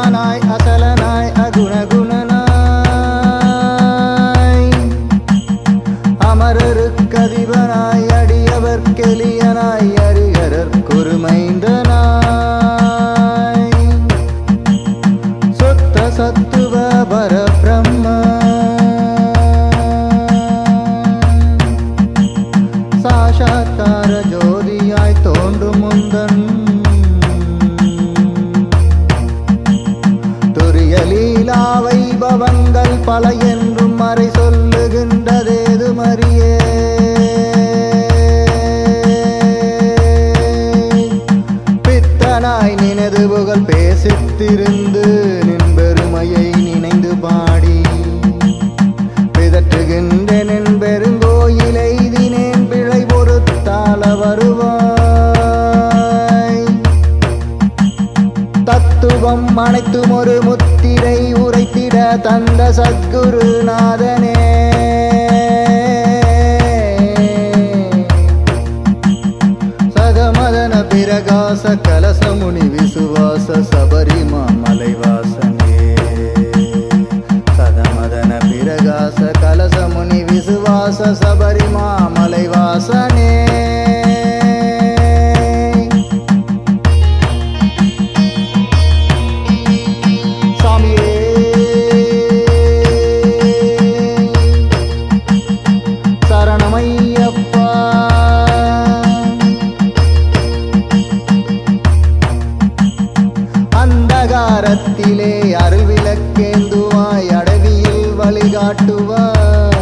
அசலானாய் அசலனாய் அகுணகுணனாய் அமரருக்கதிபனாய் அடியவர் கெளியனாய் அரிகரர் குருமைந்தனாய் சுத்த சத்துவ பரபிரம்ம சாஷாத்தார ஜோதியாய் தோன்றும் முந்தன் துரிய லீலா வைபவங்கள் பல என்றும் மறை சொல்லுகின்றதேது மறியே பித்தனாய் நினது புகழ் பேசித்திருந்து நின் பெருமையை நினைந்து பாடி பிதற்றுகின்றேன் என் பெருங்கோயிலை தினேன் பிழை பொறுத்தால வருவாய் தத்துவம் அனைத்தும் ஒரு முத்திரை உரைத்திட தந்த சத்குருநாதனே சகமதன பிரகாச கலசமுனி விசுவாச சபரிமா மலைவாசனே சதமதன பிரகாச கலசமுனி விசுவாச சபரிமா மலைவாசனே சாமியே சரணமையப்பா அந்தகாரத்திலே அருள் விளக்கேந்துவாய் அடவியில் வழிகாட்டுவாய்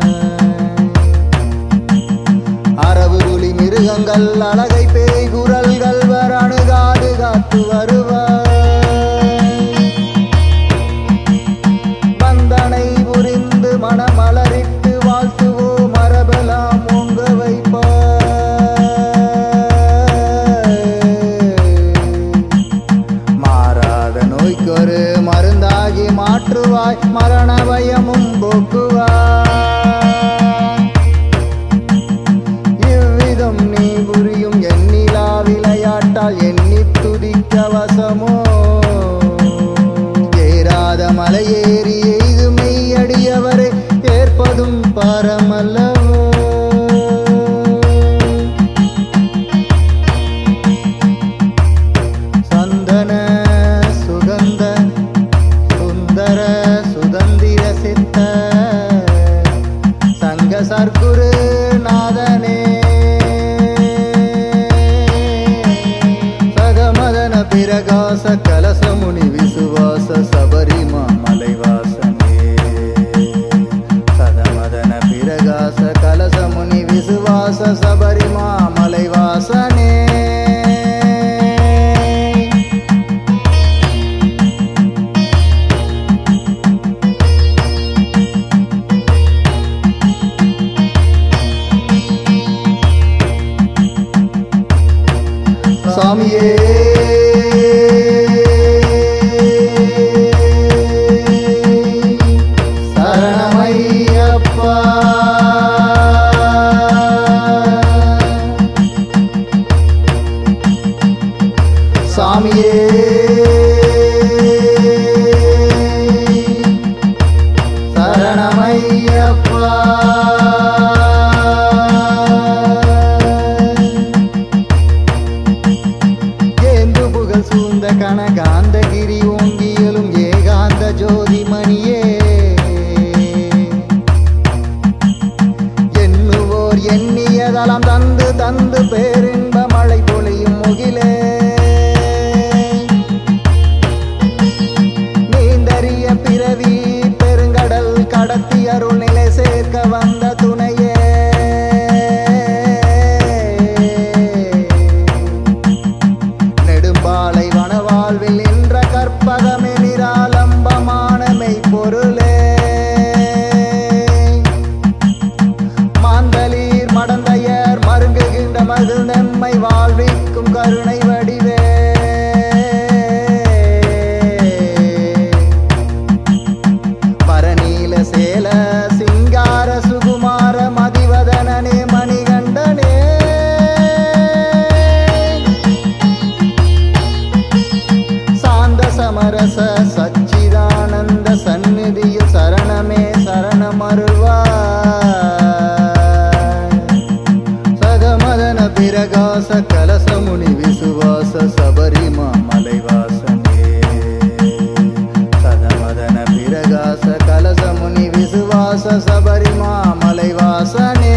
அரவு புலி மிருகங்கள் அழகை பேய் குரல்கள் வர அணுகாது காத்து வருவாய் பந்தனை புரிந்து மனமலரிட்டு வாழ்த்துவோ மரபெல்லாம் ஓங்க வைப்பாய் மாறாத நோய்க்கொரு மருந்தாகி மாற்றுவாய் மரண பயமும் போக்குவாய் இவ்விதம் நீ புரியும் எண்ணிலா விளையாட்டால் எண்ணி துதிக்க வசமோ ஏறாத மலையேறி எய்து மெய்யடியவரை ஏற்பதும் பரமல்லவோ சந்தன சுகந்த சுந்தர சுதந்திர சித்த சங்க சர்க்குரு நாதனே சகமதன பிரகாச கலசமுனி விசுவாச சபரிமா மலைவாசனே சதமதன பிரகாச கலசமுனி விசுவாச சபரிமா மலைவாசனே சாமியே சரணமையப்பா சாமியே சரணமையப்பா சமரச சச்சிதானந்த சந்நிதியில் சரணமே சரணமருள்வாய் சகமதன பிரகாச கலசமுனி விசுவாச சபரிமா மலைவாசனே சதமதன பிரகாச கலசமுனி விசுவாச சபரிமா மலைவாசனே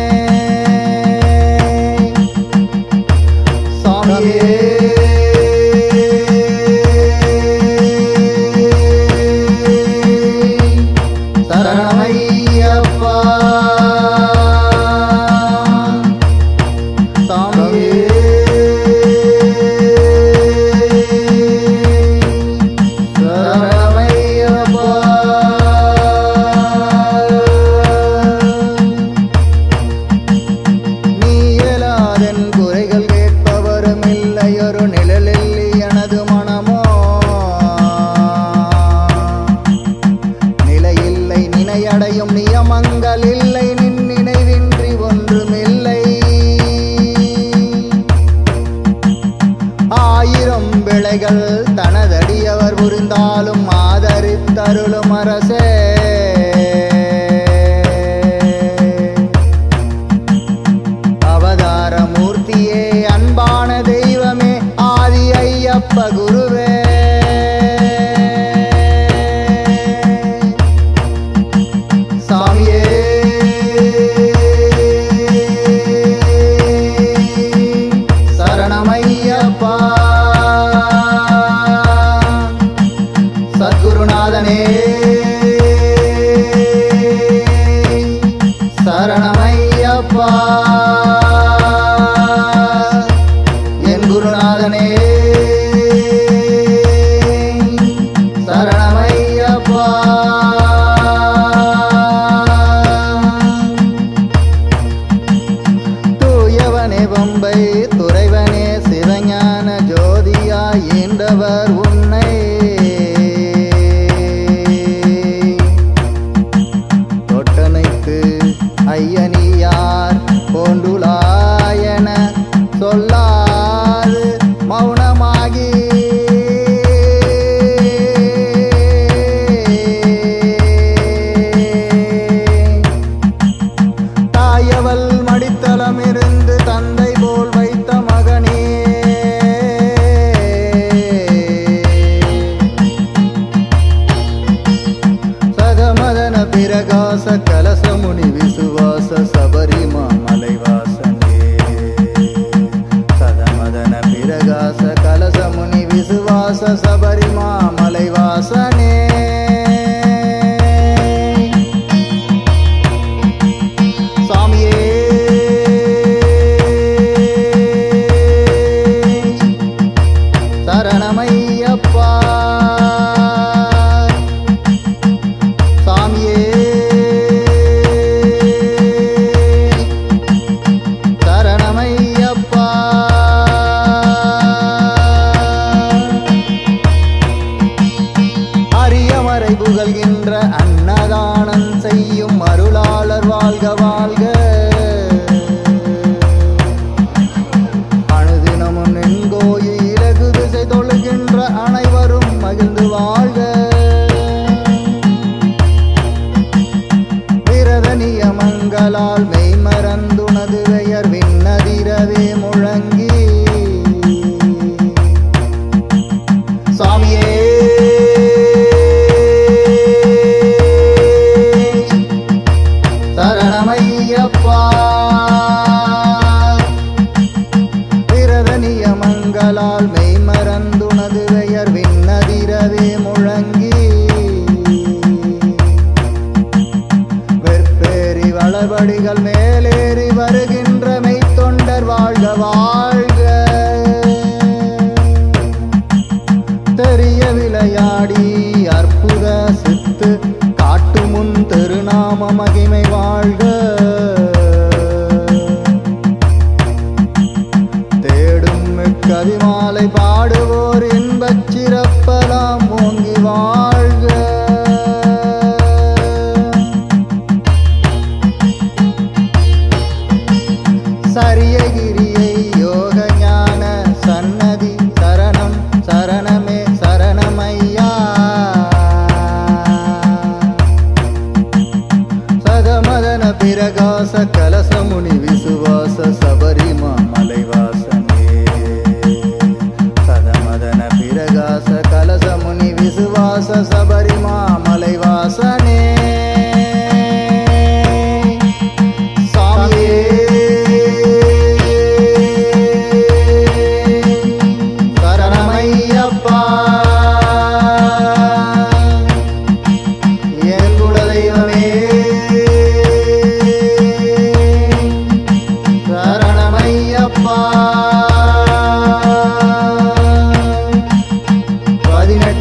சாமியே சரணமையப்பா சாமியே சரணமையப்பா நீ இயலாதன் குறைகள் கேட்பவரும் இல்லையொரு நிழலில் எனது மனமோ நிலையில்லை நினையடையும் நியமங்கள் இல்லை நின் நினைவின்றி ஒன்றுமில்லை ஆயிரம் விளைகள் தனதடியவர் புரிந்தாலும் ஆதரித்தருளும் அரசே அவதார மூர்த்தியே அன்பான தெய்வமே ஆதி ஐயப்ப குருவே சாமியே சரணமையப்பா சத்குருநாதனே சரணமையப்பா என் குருநாதனே சரணமையப்பா தூயவனே பம்பை துறைவனே சிவஞான ஜோதியாய் ஈன்றவர் உன்னை தொட்டனைத்து ஐயனியார் போண்டுலாயன சொல்லாது மௌனமாகி தாயவள் மடித்தளமிருந்து தந்தை போல் வைத்த மகனே சகமதன பிரகாச கலசமுனி விசுவாச சபரிமா மலைவாசனே சதமதன பிரகாச கலசமுனி விசுவாச சபரிமா மலைவாசனே சாமியே சரணமையப்பா சாமியே சரணமையப்பா அரியமறை புகழ்கின்ற அன்னதானம் செய்யும் அருளாளர் வாழ்க வாழ்க அனுதினமும் நெங்கோயில் இலகு திசை தொழுகின்ற அனைவரும் மகிழ்ந்து வாழ்க விரத நியமங்களால் மெய்மறந்துனது பெயர் விண்ணதிரவே முழங்கி சாமியே சரணமையப்பா விரத நியமங்களால் மெய்மறந்துனது பெயர் விண்ணதிரவே முழங்கி வெற்பேறி வளபடிகள் மேலேறி வருகின்ற மெய்த்தொண்டர் வாழ்க வாழ்க தெரிய விளையாடி அற்புத சித்து காட்டு முன் திருநாம மகிமை வாழ்க தேடும் கவிமாலை பாடுவோர் இன்பச் சிறப்பலாம் ஓங்கி வாழ்க சரியகிரியை யோக ஞான சன்னதி சரணம் சரணமே சரணமையா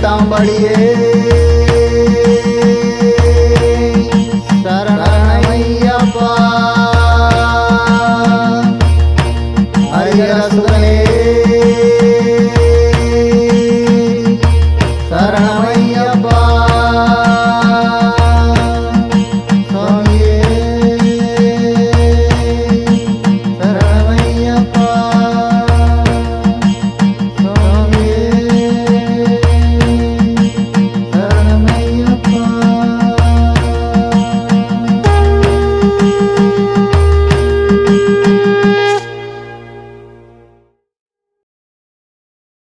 எட்டாம் படியே